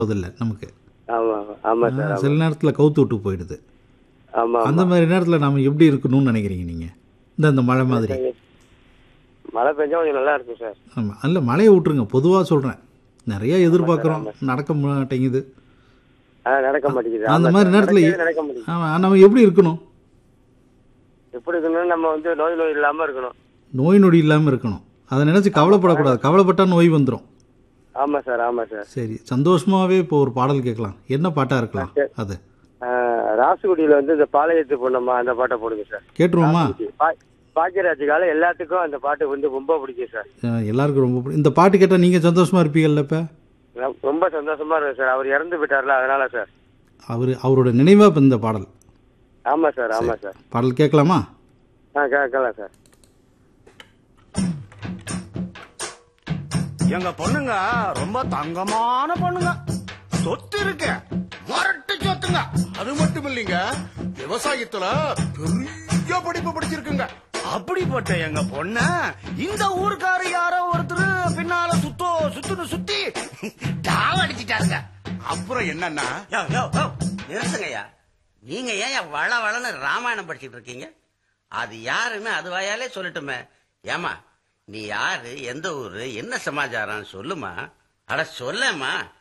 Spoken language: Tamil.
போதில்லை நமக்கு ஆமா ஆமா ஆ, சார் சில நேரத்தில் கவுத்து விட்டு போயிடுது ஆமா அந்த மாதிரி நேரத்தில் நம்ம எப்படி இருக்கணும்னு நினைக்கிறீங்க நீங்கள் இந்த இந்த மழை மாதிரி மழை பெஞ்சா கொஞ்சம் நல்லா இருக்கும் சார் ஆமாம் அல்ல மழையை விட்டுருங்க பொதுவாக சொல்கிறேன் நிறைய எதிர்பார்க்குறோம் நடக்க மாட்டேங்குது ஆ, நடக்க மாட்டேங்குது அந்த ஆமா மாதிரி சார். நேரத்தில் நடக்கவே நடக்க மாட்டேங்குது ஆமாம் நம்ம எப்படி இருக்கணும் எப்படி இருக்கணும் நம்ம வந்து நோய் நோய் இல்லாம இருக்கணும் நோய் நொடி இல்லாமல் இருக்கணும் அதை நினச்சி கவலைப்படக்கூடாது கவலைப்பட்டா நோய் வந்துடும் ஆமா சார் ஆமா சார் சரி சந்தோஷமாகவே இப்போ ஒரு பாடல் கேட்கலாம் என்ன பாட்டாக இருக்கலாம் அது ஆ, ராசுகுடியில வந்து இந்த பாளையத்து பொண்ணம்மா அந்த பாட்டை போடுங்க சார் கேட்டுருவோமா பா- பாக்கியராஜுக்கால எல்லாத்துக்கும் அந்த பாட்டு வந்து ரொம்ப பிடிக்கும் சார் அஹ் எல்லாருக்கும் ரொம்ப பிடி- இந்த பாட்டு கேட்டால் நீங்கள் சந்தோஷமாக இருப்பீங்கல்ல இப்போ ரொ- ரொம்ப சந்தோஷமா இருக்கு சார் அவர் இறந்து போயிட்டார்ல அதனால சார் அவர் அவரோட நினைவாக இப்போ இந்த பாடல் ஆமா சார் ஆமா சார் பாடல் கேட்கலாமா ஆ கேட்கலாம் சார் எங்க பொண்ணுங்க ரொம்ப தங்கமான பொண்ணுங்க சொத்து இருக்கு வரட்டு சொத்துங்க அது மட்டும் இல்லைங்க விவசாயத்துல பெரிய படிப்பு படிச்சிருக்குங்க அப்படிப்பட்ட எங்க பொண்ண இந்த ஊருக்காரு யாரோ ஒருத்தர் பின்னால சுத்தோ சுத்துன்னு சுத்தி டாவ அடிச்சிட்டாருங்க அப்புறம் என்னன்னா யோ யோ யோ நிறுத்துங்கய்யா நீங்க ஏன் வள வளன்னு ராமாயணம் படிச்சிட்டு இருக்கீங்க அது யாருன்னு அது வாயாலே சொல்லட்டுமே ஏமா நீ யாரு எந்த ஊரு என்ன சமாச்சாரம் சொல்லுமா அட சொல்லேம்மா